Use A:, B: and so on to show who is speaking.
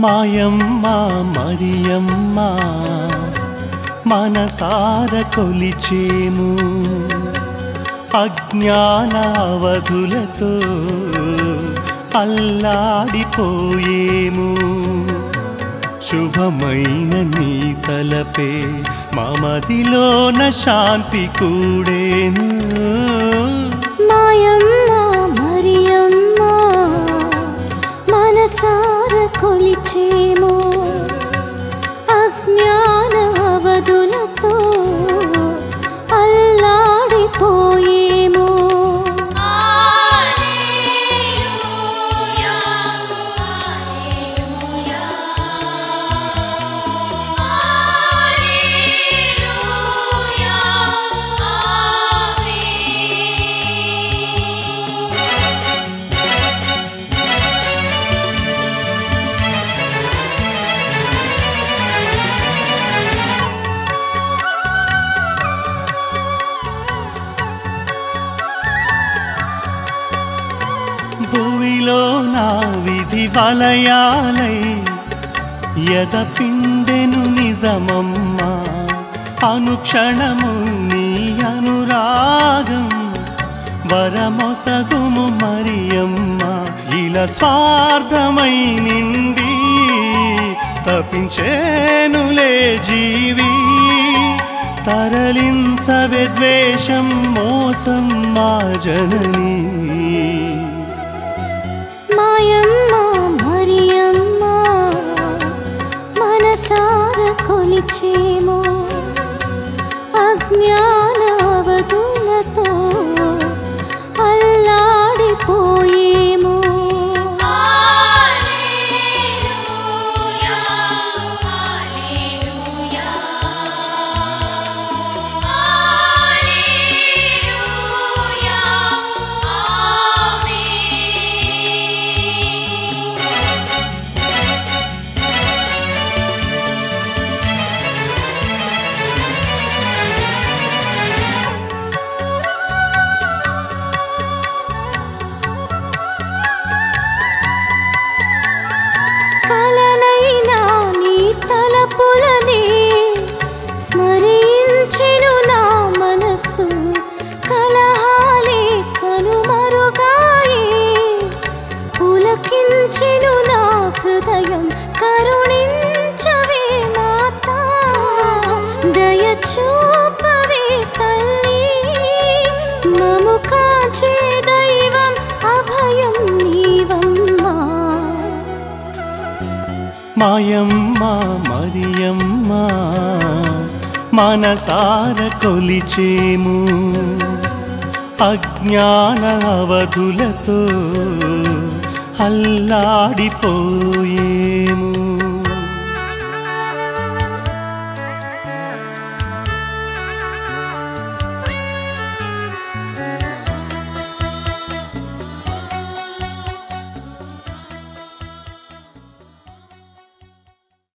A: మాయమ్మ మరియమ్మ మనసార కొలిచేము అజ్ఞాన అవధులతో అల్లాడిపోయేము శుభమైన నీ తలపే మమదిలోన శాంతి కూడేను
B: మాయమ్మ మరియమ్మ మనసార కొలిచేము అజ్ఞాన అవధులతో అల్లాడిపోయేము
A: భూమిలో నా విధి వలయాలై ఎదపిండెను నిజమమ్మా అనుక్షణము నీ అనురాగం వరమొసగుము మరియమ్మ ఇలా స్వార్థమై నిండి తపించేనులే జీవి తరలించవే ద్వేషం మోసం మా జననీ
B: మాయమ్మ మరియమ్మ మనసార కొలిచేము అజ్ఞాన అవధులతో అల్లాడిపోయేము కలనైనా నీ తలపులనే స్మరించెను నా మనస్సు కలహాలే కనుమరుగాయి పులకించెను నా హృదయం కరుణించవే మాతా దయ చూపవే తల్లి మము కాచే దైవం అభయం నీవమ్మా
A: మాయమ్మ మరియమ్మ మనసార కొలిచేము అజ్ఞాన అవధులతో అల్లాడిపోయే